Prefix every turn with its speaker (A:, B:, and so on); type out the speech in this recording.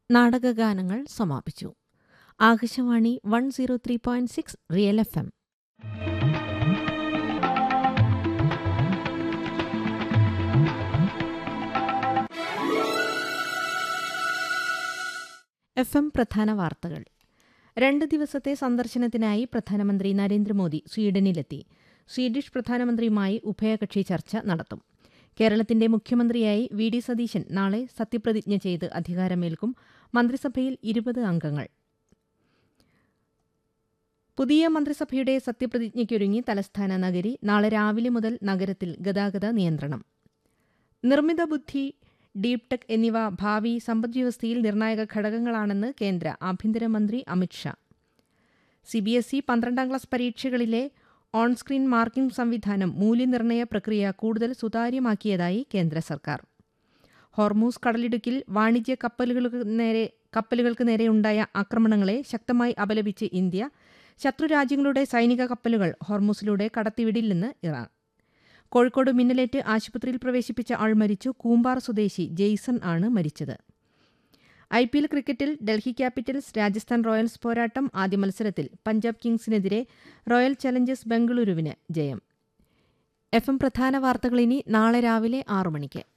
A: നാടകഗാനങ്ങൾ സമാപിച്ചു Akashvani one zero three point six real F M F M പ്രധാന വാർത്തകൾ രണ്ട് ദിവസത്തെ സന്ദർശനത്തിനായി പ്രധാനമന്ത്രി നരേന്ദ്രമോദി സ്വീഡനിലെത്തി സ്വീഡിഷ് പ്രധാനമന്ത്രിയുമായി ഉഭയകക്ഷി ചർച്ച നടത്തും കേരളത്തിന്റെ മുഖ്യമന്ത്രിയായി വി ഡി സതീശൻ നാളെ സത്യപ്രതിജ്ഞ ചെയ്ത് അധികാരമേൽക്കും മന്ത്രിസഭയിൽ ഇരുപത് അംഗങ്ങൾ പുതിയ മന്ത്രിസഭയുടെ സത്യപ്രതിജ്ഞയ്ക്കൊരുങ്ങി തലസ്ഥാന നഗരി നാളെ രാവിലെ മുതൽ നഗരത്തിൽ ഗതാഗത നിയന്ത്രണം നിർമ്മിത ബുദ്ധി ഡീപ് ടെക് എന്നിവ ഭാവി സമ്പദ്വ്യവസ്ഥയിൽ നിർണായക ഘടകങ്ങളാണെന്ന് കേന്ദ്ര ആഭ്യന്തരമന്ത്രി Amit Shah C B S E പന്ത്രണ്ടാം ക്ലാസ് പരീക്ഷകളിലെ ഓൺ സ്ക്രീൻ മാർക്കിംഗ് സംവിധാനം മൂല്യനിർണ്ണയ പ്രക്രിയ കൂടുതൽ സുതാര്യമാക്കിയതായി കേന്ദ്ര സർക്കാർ ഹോർമൂസ് കടലിടുക്കിൽ വാണിജ്യ കപ്പലുകൾക്ക് നേരെ കപ്പലുകൾക്ക് നേരെയുണ്ടായ ആക്രമണങ്ങളെ ശക്തമായി അപലപിച്ച് ഇന്ത്യ ശത്രുരാജ്യങ്ങളുടെ സൈനിക കപ്പലുകൾ ഹോർമൂസിലൂടെ കടത്തിവിടില്ലെന്ന് ഇറാൻ കോഴിക്കോട് മിന്നലേറ്റ് ആശുപത്രിയിൽ പ്രവേശിപ്പിച്ച ആൾ മരിച്ചു കൂമ്പാർ സ്വദേശി ജെയ്സൺ ആണ് മരിച്ചത് ഐ പി എൽ ക്രിക്കറ്റിൽ ഡൽഹി ക്യാപിറ്റൽസ് രാജസ്ഥാൻ റോയൽസ് പോരാട്ടം ആദ്യ മത്സരത്തിൽ പഞ്ചാബ് കിങ്സിനെതിരെ റോയൽ ചലഞ്ചേഴ്സ് ബംഗളൂരുവിന് ജയം എഫ് എം പ്രധാന വാർത്തകൾ ഇനി നാളെ രാവിലെ ആറു മണിക്ക്